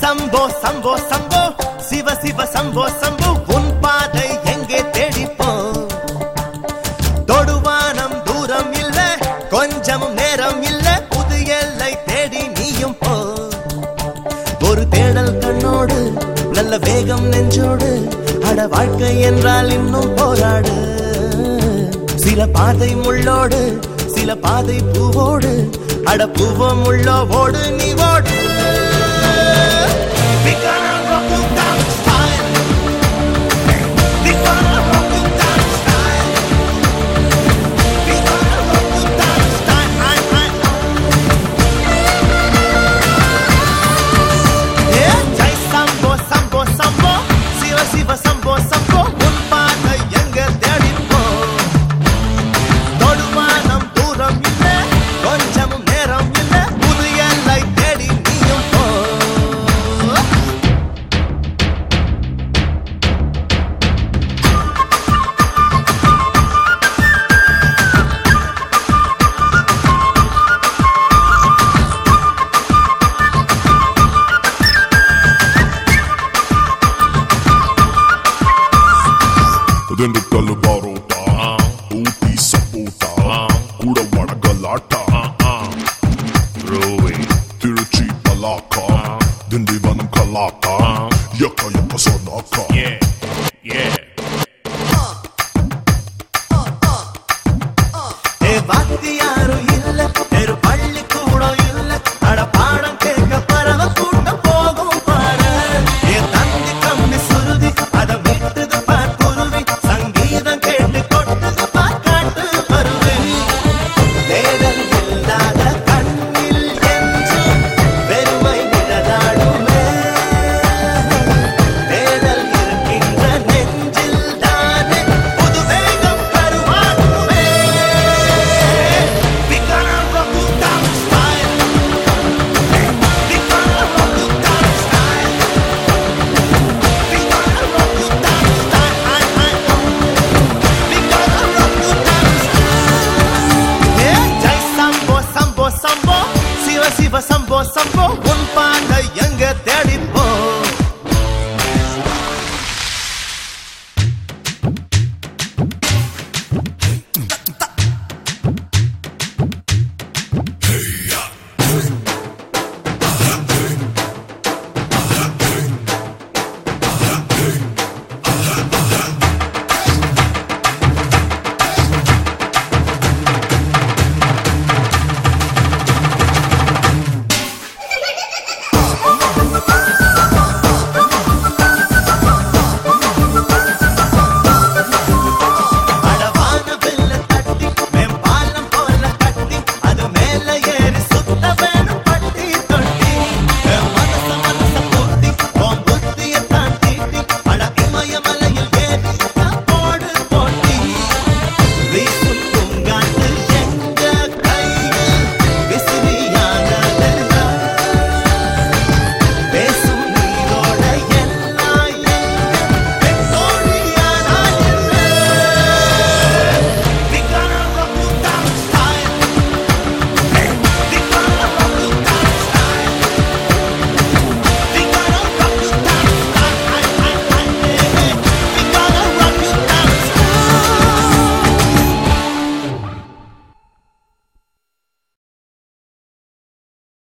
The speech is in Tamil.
சம்போ சம்போ சம்போ சிவ சிவ சம்போ சம்போ உன் பாதை எங்கே தேடிப்போம் தொடுவானம் தூரம் இல்ல கொஞ்சமும் நேரம் இல்ல புது எல்லை தேடி நீயும் போ ஒரு தேடல் கண்ணோடு நல்ல வேகம் நெஞ்சோடு அட வாழ்க்கை என்றால் இன்னும் போராடு சில பாதை முள்ளோடு சில பாதை பூவோடு அட பூவம் முள்ளோவோடு நீ ஓடு We gonna rock you down style. We gonna rock you down style. We gonna rock you down style. I, I, ஏ ஜெய் சம்போ சம்போ சம்போ சிவ சிவ சம்போ சம்போ உன் பாதை எங்க தேடிப்போ தொடுவானம் தூரம் இல்ல கொஞ்சமும் நேரம் இல்ல புது எல்லை தேடி நீயும் போ திண்டுக்கல் பரோட்டா ஊட்டி சப்போட்டா கூட வடகலாட்டா திருச்சி பலாக்கா திண்டிவனம் கலாக்கா யக்க யக்க சொன்னாக்கா